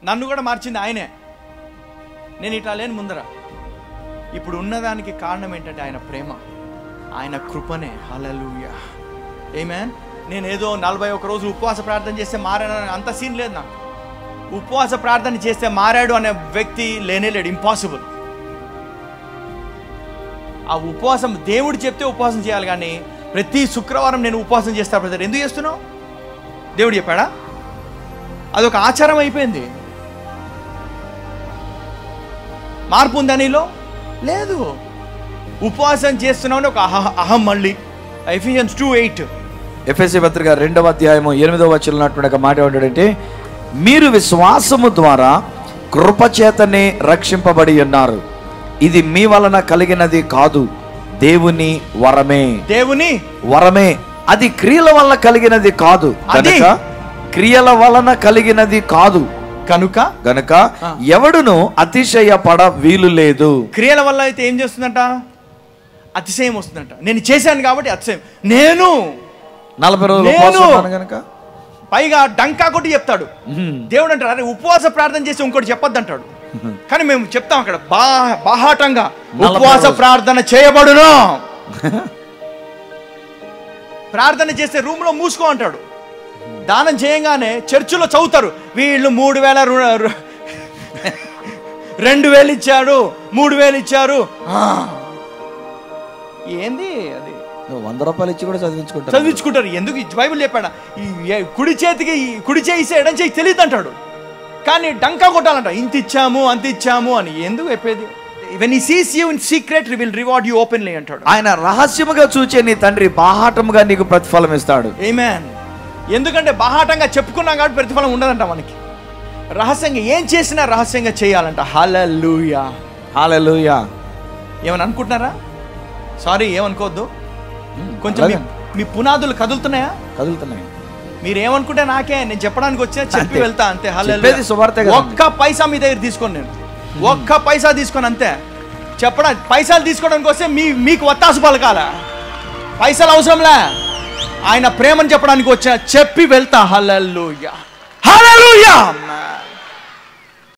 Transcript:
నన్ను కూడా మార్చింది ఆయనే నేను ఇట్లా లేని ముందర ఇప్పుడు ఉన్నదానికి కారణం ఏంటంటే ఆయన ప్రేమ ఆయన కృపనే హలలుయ ఏమేన్ నేను ఏదో నలభై ఒక రోజు ఉపవాస ప్రార్థన చేస్తే మారాను అంత సీన్ లేదు నాకు ఉపవాస ప్రార్థన చేస్తే మారాడు అనే వ్యక్తి లేనే లేడు ఇంపాసిబుల్ ఆ ఉపవాసం దేవుడు చెప్తే ఉపవాసం చేయాలి కానీ ప్రతి శుక్రవారం నేను ఉపవాసం చేస్తా బ్రదర్ ఎందుకు చేస్తున్నావు దేవుడు చెప్పాడా అదొక ఆచారం అయిపోయింది మార్పు ఉందా నీలో లేదు ఉపవాసం చేస్తున్నామని ఒక అహ అహం మళ్ళీ ఎఫిషియన్స్ టూ ఎయిట్ ఎఫ్ఎస్సి పత్రిక రెండవ అధ్యాయము ఎనిమిదవ వచ్చిన ఉన్నటువంటి ఒక మాట ఏమంటాడంటే మీరు విశ్వాసము ద్వారా కృపచేతనే రక్షింపబడి ఉన్నారు ఇది మీ వలన కలిగినది కాదు దేవుని వరమే దేవుని వరమే అది క్రియల వలన కలిగినది కాదు అది? కనుక క్రియల వలన కలిగినది కాదు కనుక గనుక ఆ. ఎవడును అతిశయపడ వీలు లేదు క్రియల వల్ల అయితే ఏం చేస్తుందంట అతిశయం వస్తుందంట నేను చేశాను కాబట్టి అతిశయం నేను నలభై రోజులు నేను- ఉపవాసం ఉన్నాను గనుక పైగా డంకా కొట్టి చెప్తాడు ఉహుం. దేవుడు అంటాడు అరే ఉపవాస ప్రార్థన చేసి ఇంకోటి చెప్పొద్దు అంటాడు కానీ మేము చెప్తాం అక్కడ బా బాహాటంగా నలభై ఉపవాస రోజులు. ప్రార్థన చేయబడును ప్రార్థన చేస్తే రూమ్ లో మూసుకో అంటాడు దానం చేయంగానే చర్చిలో చదువుతారు వీళ్ళు మూడు వేల రు- రు- రెండు వేలు ఇచ్చాడు మూడు వేలు ఇచ్చారు ఆ. ఏంది అది నువ్వు వంద రూపాయలు ఇచ్చి కూడా చదివించుకుంటా చదివించుకుంటారు ఎందుకు ఈ బైబిల్ చెప్పాడా ఈ ఏ- కుడి చేతికి ఈ కుడి చేయిస్తే ఎడం చేయి తెలియదు అంటాడు కానీ డంకా కొట్టాలంట ఇంత ఇచ్చాము అంత ఇచ్చాము అని ఎందుకు చెప్పేది when he sees you in secret will reward you openly అంటాడు ఆయన రహస్యముగా చూచే నీ తండ్రి బాహాటముగా నీకు ప్రతిఫలం ఇస్తాడు ఏమేన్ ఎందుకంటే బాహాటంగా చెప్పుకున్నాం కాబట్టి ప్రతిఫలం ఉండదంట మనకి రహస్యంగా ఏం చేసినా రహస్యంగా చేయాలంట హలలుయా హల్లెలూయా ఏమని అనుకుంటున్నారా సారీ ఏమనుకోవద్దు కొంచెం మీ- మీ పునాదులు కదులుతున్నాయా కదులుతున్నాయి మీరు ఏమనుకుంటే నాకే నేను చెప్పడానికి వచ్చా చెప్పి అంతే. వెళ్తా అంతే హల్లెలూయా. చెప్పేది సువార్తే కదండి. ఒక్క పైసా మీ దగ్గర తీసుకోను నేను ఒక్క పైసా తీసుకొని అంతే చెప్పడం పైసలు తీసుకోవడానికి వస్తే మీ మీకు వత్తాసు పలకాల పైసలు అవసరంలే ఆయన ప్రేమని చెప్పడానికి వచ్చా చెప్పి వెళ్తా హల్లెలూయా హల్లెలూయా